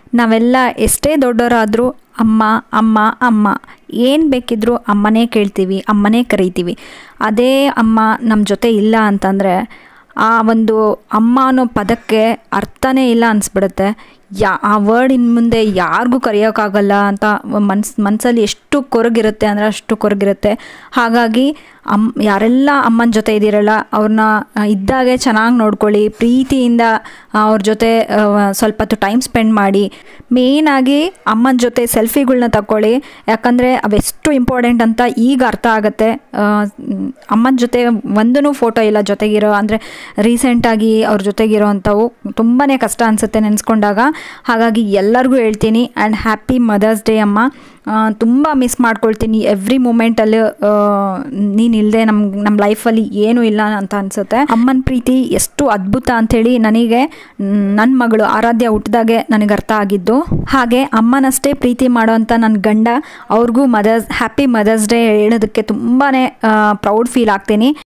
ನಾವೆಲ್ಲ ಎಷ್ಟೇ ದೊಡ್ಡವರಾದರೂ ಅಮ್ಮ ಅಮ್ಮ ಅಮ್ಮ ಏನು ಬೇಕಿದ್ರೂ ಅಮ್ಮನೇ ಕೇಳ್ತೀವಿ ಅಮ್ಮನೇ ಕರಿತೀವಿ ಅದೇ ಅಮ್ಮ ನಮ್ಮ ಜೊತೆ ಇಲ್ಲ ಅಂತಂದರೆ ಆ ಒಂದು ಅಮ್ಮ ಅನ್ನೋ ಪದಕ್ಕೆ ಅರ್ಥನೇ ಇಲ್ಲ ಅನಿಸ್ಬಿಡುತ್ತೆ ಯಾ ಆ ವರ್ಡ್ ಇನ್ನು ಮುಂದೆ ಯಾರಿಗೂ ಕರೆಯೋಕ್ಕಾಗಲ್ಲ ಅಂತ ಮನ್ಸು ಮನಸ್ಸಲ್ಲಿ ಎಷ್ಟು ಕೊರಗಿರುತ್ತೆ ಅಂದರೆ ಅಷ್ಟು ಕೊರಗಿರುತ್ತೆ ಹಾಗಾಗಿ ಅಮ್ ಯಾರೆಲ್ಲ ಅಮ್ಮನ ಜೊತೆ ಇದ್ದೀರಲ್ಲ ಅವ್ರನ್ನ ಇದ್ದಾಗೆ ಚೆನ್ನಾಗಿ ನೋಡ್ಕೊಳ್ಳಿ ಪ್ರೀತಿಯಿಂದ ಅವ್ರ ಜೊತೆ ಆ, ಸ್ವಲ್ಪ ಹೊತ್ತು ಟೈಮ್ ಸ್ಪೆಂಡ್ ಮಾಡಿ ಮೇಯ್ನಾಗಿ ಅಮ್ಮನ ಜೊತೆ ಸೆಲ್ಫಿಗಳ್ನ ತಗೊಳ್ಳಿ ಯಾಕಂದರೆ ಅವೆಷ್ಟು ಇಂಪಾರ್ಟೆಂಟ್ ಅಂತ ಈಗ ಅರ್ಥ ಆಗುತ್ತೆ ಅಮ್ಮನ ಜೊತೆ ಒಂದೂ ಫೋಟೋ ಇಲ್ಲ ಜೊತೆಗಿರೋ ಅಂದರೆ ರೀಸೆಂಟಾಗಿ ಅವ್ರ ಜೊತೆಗಿರೋ ಅಂಥವು ತುಂಬಾ ಕಷ್ಟ ಅನಿಸುತ್ತೆ ನೆನೆಸ್ಕೊಂಡಾಗ ಹಾಗಾಗಿ ಎಲ್ಲರಿಗೂ ಹೇಳ್ತೀನಿ ಆ್ಯಂಡ್ ಹ್ಯಾಪಿ ಮದರ್ಸ್ ಡೇ ಅಮ್ಮ ತುಂಬ ಮಿಸ್ ಮಾಡ್ಕೊಳ್ತೀನಿ ಎವ್ರಿ ಮೂಮೆಂಟಲ್ಲಿ ನೀನು ಇಲ್ಲದೆ ನಮ್ಮ ನಮ್ಮ ಲೈಫಲ್ಲಿ ಏನೂ ಇಲ್ಲ ಅಂತ ಅನಿಸುತ್ತೆ ಅಮ್ಮನ ಪ್ರೀತಿ ಎಷ್ಟು ಅದ್ಭುತ ಅಂಥೇಳಿ ನನಗೆ ನನ್ನ ಮಗಳು ಆರಾಧ್ಯ ಹುಟ್ಟಿದಾಗೆ ನನಗೆ ಅರ್ಥ ಆಗಿದ್ದು ಹಾಗೆ ಅಮ್ಮನಷ್ಟೇ ಪ್ರೀತಿ ಮಾಡೋವಂಥ ನನ್ನ ಗಂಡ ಅವ್ರಿಗೂ ಮದರ್ಸ್ ಹ್ಯಾಪಿ ಮದರ್ಸ್ ಡೇ ಹೇಳೋದಕ್ಕೆ ತುಂಬಾ ಪ್ರೌಡ್ ಫೀಲ್ ಆಗ್ತೀನಿ